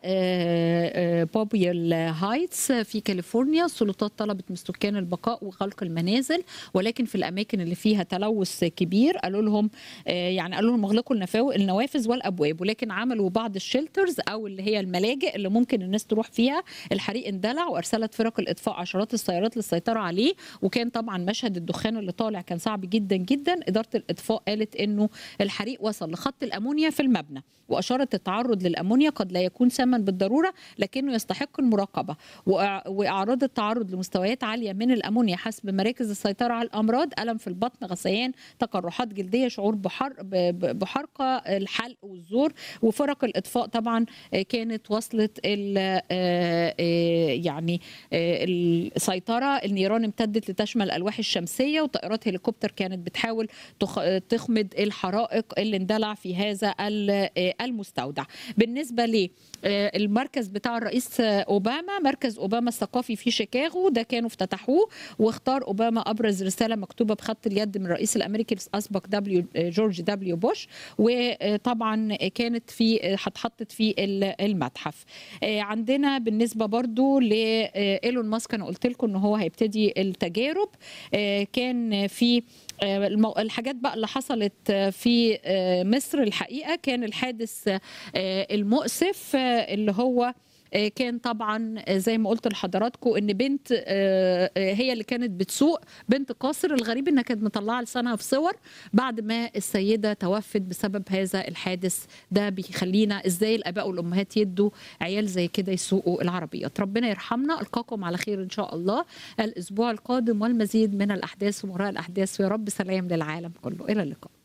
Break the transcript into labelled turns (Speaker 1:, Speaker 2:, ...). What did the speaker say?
Speaker 1: بوبيال هايتس في كاليفورنيا السلطات طلبت من السكان البقاء وغلق المنازل ولكن في الاماكن اللي فيها تلوث كبير قالوا لهم يعني قالوا لهم اغلقوا النفاو- النوافذ والابواب ولكن عملوا بعض الشيلترز او اللي هي الملاجئ اللي ممكن الناس تروح فيها الحريق اندلع وارسلت فرق الاطفاء عشرات السيارات للسيطره عليه وكان طبعا مشهد الدخان اللي طالع كان صعب جدا جدا اداره الاطفاء قالت انه الحريق وصل لخط الامونيا في المبنى واشارت التعرض للامونيا قد لا يكون ساما بالضروره لكنه يستحق المراقبه وأع- واعراض التعرض لمستويات عاليه من الامونيا حسب مراكز السيطره على الامراض الم في البطن غثيان تقرحات جلديه شعور بحر ب- ب- بحرقه الحلق والزور وفرق الاطفاء طبعا آه، كانت وصلت ال- آه، آه، يعني آه، السيطره النيران امتدت لتشمل الالواح الشمسيه وطائرات هليكوبتر كانت بتحاول تخ- تخمد الحرائق اللي اندلع في هذا ال- آه، المستودع بالنسبه ل آه، المركز بتاع الرئيس آه، اوباما مركز اوباما الثقافي في شيكاغو ده كانوا افتتحوه واختار اوباما ابرز رساله مكتوبه بخط اليد من الرئيس الامريكي الاسبق دبليو آه، جورج دبليو بوش وطبعا كانت في هتحطت في ال- المتحف آه، عندنا بالنسبه برضو لايلون ماسك انا قلت لكم ان هو هيبتدي التجارب آه، كان في آه، المو- الحاجات بقى اللي حصلت آه، في آه، مصر الحقيقه كان الحادث آه، المؤسف آه، اللي هو آه، كان طبعا آه، زي ما قلت لحضراتكم ان بنت آه، آه، هي اللي كانت بتسوق بنت قاصر الغريب انها كانت مطلعه لسانها في صور بعد ما السيده توفت بسبب هذا الحادث ده بيخلينا ازاي الاباء والامهات يدوا عيال زي كده يسوقوا العربيات ربنا يرحمنا القاكم على خير ان شاء الله الاسبوع القادم والمزيد من الاحداث ومراء الاحداث ويا رب سلام للعالم كله الى اللقاء